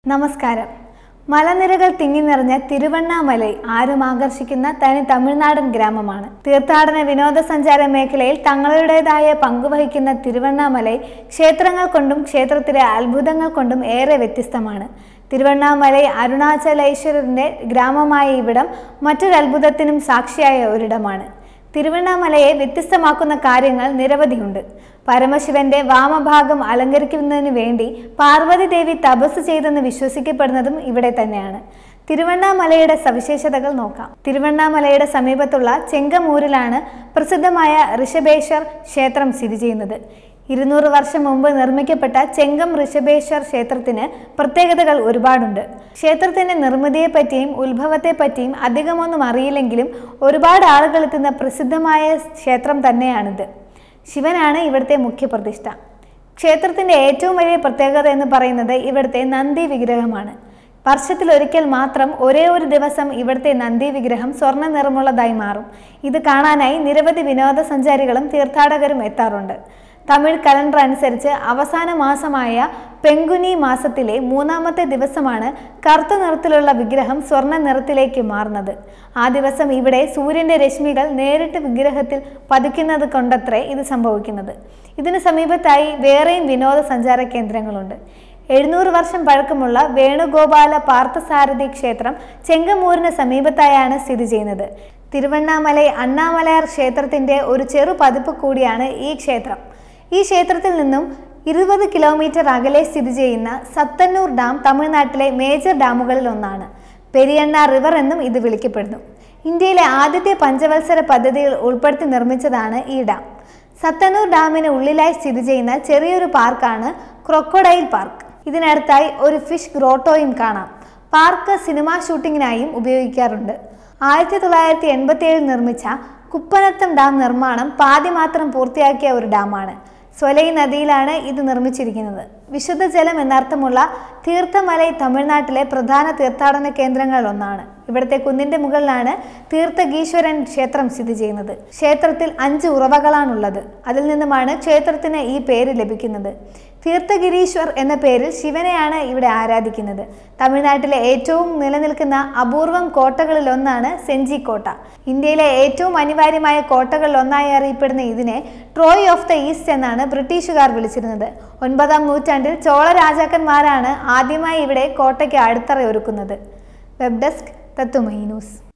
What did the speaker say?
നമസ്കാരം മലനിരകൾ തിങ്ങി നിറഞ്ഞ തിരുവണ്ണാമലൈ ആരും ആകർഷിക്കുന്ന തനി തമിഴ്നാടൻ ഗ്രാമമാണ് തീർത്ഥാടന വിനോദസഞ്ചാര മേഖലയിൽ തങ്ങളുടേതായ പങ്കുവഹിക്കുന്ന തിരുവണ്ണാമലൈ ക്ഷേത്രങ്ങൾ കൊണ്ടും ക്ഷേത്രത്തിലെ അത്ഭുതങ്ങൾ കൊണ്ടും ഏറെ വ്യത്യസ്തമാണ് തിരുവണ്ണാമലൈ അരുണാചലേശ്വരന്റെ ഗ്രാമമായ ഇവിടം മറ്റൊരു അത്ഭുതത്തിനും സാക്ഷിയായ ഒരിടമാണ് തിരുവണ്ണാമലയെ വ്യത്യസ്തമാക്കുന്ന കാര്യങ്ങൾ നിരവധിയുണ്ട് പരമശിവന്റെ വാമഭാഗം അലങ്കരിക്കുന്നതിന് വേണ്ടി പാർവതി ദേവി തപസ് ചെയ്തെന്ന് വിശ്വസിക്കപ്പെടുന്നതും ഇവിടെ തന്നെയാണ് തിരുവണ്ണാമലയുടെ സവിശേഷതകൾ നോക്കാം തിരുവണ്ണാമലയുടെ സമീപത്തുള്ള ചെങ്കമൂരിലാണ് പ്രസിദ്ധമായ ഋഷഭേശ്വർ ക്ഷേത്രം സ്ഥിതി ചെയ്യുന്നത് ഇരുന്നൂറ് വർഷം മുമ്പ് നിർമ്മിക്കപ്പെട്ട ചെങ്കം ഋഷഭേശ്വർ ക്ഷേത്രത്തിന് പ്രത്യേകതകൾ ഒരുപാടുണ്ട് ക്ഷേത്രത്തിന്റെ നിർമ്മിതിയെപ്പറ്റിയും ഉത്ഭവത്തെപ്പറ്റിയും അധികമൊന്നും അറിയില്ലെങ്കിലും ഒരുപാട് ആളുകൾ എത്തുന്ന പ്രസിദ്ധമായ ക്ഷേത്രം തന്നെയാണിത് ശിവനാണ് ഇവിടുത്തെ മുഖ്യപ്രതിഷ്ഠ ക്ഷേത്രത്തിന്റെ ഏറ്റവും വലിയ പ്രത്യേകത എന്ന് പറയുന്നത് ഇവിടുത്തെ നന്ദി വിഗ്രഹമാണ് വർഷത്തിലൊരിക്കൽ മാത്രം ഒരേ ഒരു ദിവസം ഇവിടുത്തെ നന്ദി വിഗ്രഹം സ്വർണ്ണ നിറമുള്ളതായി മാറും ഇത് കാണാനായി നിരവധി വിനോദസഞ്ചാരികളും തീർത്ഥാടകരും എത്താറുണ്ട് തമിഴ് കലണ്ടർ അനുസരിച്ച് അവസാന മാസമായ പെങ്കുനി മാസത്തിലെ മൂന്നാമത്തെ ദിവസമാണ് കറുത്ത നിറത്തിലുള്ള വിഗ്രഹം സ്വർണ്ണ നിറത്തിലേക്ക് മാറുന്നത് ആ ദിവസം ഇവിടെ സൂര്യന്റെ രശ്മികൾ നേരിട്ട് വിഗ്രഹത്തിൽ പതിക്കുന്നത് കൊണ്ടത്രേ ഇത് സംഭവിക്കുന്നത് ഇതിന് സമീപത്തായി വേറെയും വിനോദസഞ്ചാര കേന്ദ്രങ്ങളുണ്ട് എഴുന്നൂറ് വർഷം പഴക്കമുള്ള വേണുഗോപാല പാർത്ഥസാരഥി ക്ഷേത്രം ചെങ്കമൂരിന് സമീപത്തായാണ് സ്ഥിതി ചെയ്യുന്നത് തിരുവണ്ണാമലൈ അണ്ണാമലയാർ ക്ഷേത്രത്തിന്റെ ഒരു ചെറു പതിപ്പ് കൂടിയാണ് ഈ ക്ഷേത്രം ഈ ക്ഷേത്രത്തിൽ നിന്നും ഇരുപത് കിലോമീറ്റർ അകലെ സ്ഥിതി ചെയ്യുന്ന സത്തന്നൂർ ഡാം തമിഴ്നാട്ടിലെ മേജർ ഡാമുകളിൽ ഒന്നാണ് പെരിയണ്ണ റിവർ എന്നും ഇത് വിളിക്കപ്പെടുന്നു ഇന്ത്യയിലെ ആദ്യത്തെ പഞ്ചവത്സര പദ്ധതിയിൽ ഉൾപ്പെടുത്തി നിർമ്മിച്ചതാണ് ഈ ഡാം സത്തന്നൂർ ഡാമിന് ഉള്ളിലായി സ്ഥിതി ചെയ്യുന്ന ചെറിയൊരു പാർക്കാണ് ക്രൊക്കോഡൈൽ പാർക്ക് ഇതിനടുത്തായി ഒരു ഫിഷ് ഗ്രോട്ടോയും കാണാം പാർക്ക് സിനിമാ ഷൂട്ടിങ്ങിനായും ഉപയോഗിക്കാറുണ്ട് ആയിരത്തി തൊള്ളായിരത്തി എൺപത്തി ഏഴിൽ നിർമ്മിച്ച കുപ്പനത്തം ഡാം നിർമ്മാണം പാതി മാത്രം പൂർത്തിയാക്കിയ ഒരു ഡാമാണ് സ്വലൈ നദിയിലാണ് ഇത് നിർമ്മിച്ചിരിക്കുന്നത് വിശുദ്ധ ജലം എന്നർത്ഥമുള്ള തീർത്ഥമലൈ തമിഴ്നാട്ടിലെ പ്രധാന തീർത്ഥാടന കേന്ദ്രങ്ങളിൽ ഒന്നാണ് ഇവിടുത്തെ കുന്നിന്റെ മുകളിലാണ് തീർത്ഥഗീശ്വരൻ ക്ഷേത്രം സ്ഥിതി ചെയ്യുന്നത് ക്ഷേത്രത്തിൽ അഞ്ച് ഉറവകളാണുള്ളത് അതിൽ നിന്നുമാണ് ക്ഷേത്രത്തിന് ഈ പേര് ലഭിക്കുന്നത് തീർത്ഥഗിരീശ്വർ എന്ന പേരിൽ ശിവനെയാണ് ഇവിടെ ആരാധിക്കുന്നത് തമിഴ്നാട്ടിലെ ഏറ്റവും നിലനിൽക്കുന്ന അപൂർവം കോട്ടകളിൽ ഒന്നാണ് സെഞ്ചി കോട്ട ഇന്ത്യയിലെ ഏറ്റവും അനിവാര്യമായ കോട്ടകളിൽ ഒന്നായി അറിയപ്പെടുന്ന ഇതിനെ ട്രോയ് ഓഫ് ദ ഈസ്റ്റ് എന്നാണ് ബ്രിട്ടീഷുകാർ വിളിച്ചിരുന്നത് ഒൻപതാം നൂറ്റാണ്ടിൽ ചോള രാജാക്കന്മാരാണ് ആദ്യമായി ഇവിടെ കോട്ടയ്ക്ക് അടിത്തറയൊരുക്കുന്നത് വെബ് ഡെസ്ക് തത്തുമൈ ന്യൂസ്